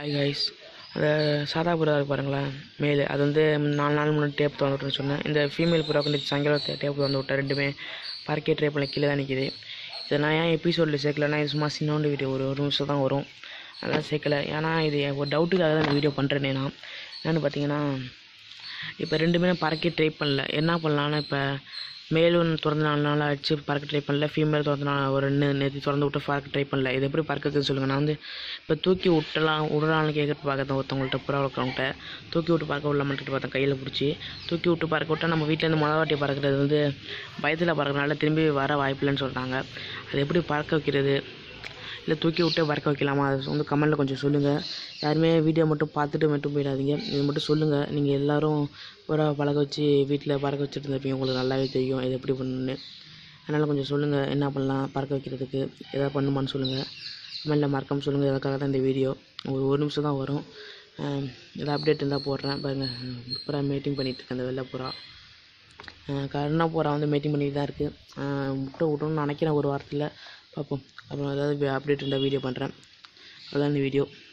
hi guys அந்த சாதா புறா இருக்கு பாருங்களேன் மேல் அது வந்து நாலு நாள் முன்னாடி டேப் திறந்து விட்டுன்னு சொன்னேன் இந்த ஃபீமேல் புறாவுக்கு இந்த சாயங்காலம் டேப் திறந்து விட்டேன் ரெண்டுமே பறக்கே ட்ரை பண்ணல கீழே தான் நிற்கிது இதை நான் ஏன் எபிசோடில் சேர்க்கலன்னா இது சும்மா சின்னோண்டு வீடியோ ஒரு ஒரு நிமிஷம் தான் வரும் அதான் சேர்க்கல ஏன்னா இது ஒரு டவுட்டுக்காக தான் இந்த வீடியோ பண்ணுறேனே நான் என்னென்னு பார்த்தீங்கன்னா இப்போ ரெண்டுமே பறக்க ட்ரை பண்ணல என்ன பண்ணலான்னா இப்போ மேலும் திறந்து நாலு நாள் ஆச்சு பறக்க ட்ரை பண்ணல ஃபீமேல் திறந்து நான் ஒரு ரெண்டு நேற்று திறந்து விட்டு பறக்க ட்ரை பண்ணல இது எப்படி பறக்குதுன்னு சொல்லுங்கள் நான் வந்து இப்போ தூக்கி விட்டலாம் விடலாம்னு கேட்குறது பார்க்கறேன் ஒருத்தவங்கள்ட்ட புறா வளர்க்குறவங்கள்ட்ட தூக்கி விட்டு பறக்க விடலாமன்ட்டு பார்த்தேன் கையில் பிடிச்சி தூக்கி விட்டு பறக்க விட்டா நம்ம வீட்டிலேருந்து மொதல் வாட்டி பறக்கிறது வந்து பயத்தில் பறக்கிறனால திரும்பி வர வாய்ப்பில்லைன்னு சொல்கிறாங்க அது எப்படி பறக்க வைக்கிறது இல்லை தூக்கி விட்டு பறக்க வைக்கலாமா அது வந்து கமெண்டில் கொஞ்சம் சொல்லுங்கள் யாருமே வீடியோ மட்டும் பார்த்துட்டு மட்டும் போயிடாதீங்க இது மட்டும் சொல்லுங்கள் நீங்கள் எல்லோரும் புறா பழக வச்சு வீட்டில் பறக்க வச்சுட்டு இருந்திருப்பீங்க உங்களுக்கு நல்லாவே தெரியும் இது எப்படி பண்ணணுன்னு அதனால் கொஞ்சம் சொல்லுங்கள் என்ன பண்ணலாம் பறக்க வைக்கிறதுக்கு எதாவது பண்ணுமான்னு சொல்லுங்கள் கமெண்டில் மறக்காமல் சொல்லுங்கள் இதுக்காக தான் இந்த வீடியோ ஒரு ஒரு நிமிஷம் தான் வரும் ஏதாவது அப்டேட் இருந்தால் போடுறேன் பாருங்கள் புறா மீட்டிங் பண்ணிகிட்டு இருக்கேன் அந்த வெள்ளை புறா கருணா புறா வந்து மீட்டிங் பண்ணிட்டு தான் இருக்குது முட்டை விட்டணும்னு நினைக்கிறேன் ஒரு வாரத்தில் பார்ப்போம் அப்புறம் ஏதாவது அப்டேட் இருந்தால் வீடியோ பண்ணுறேன் அதான் இந்த வீடியோ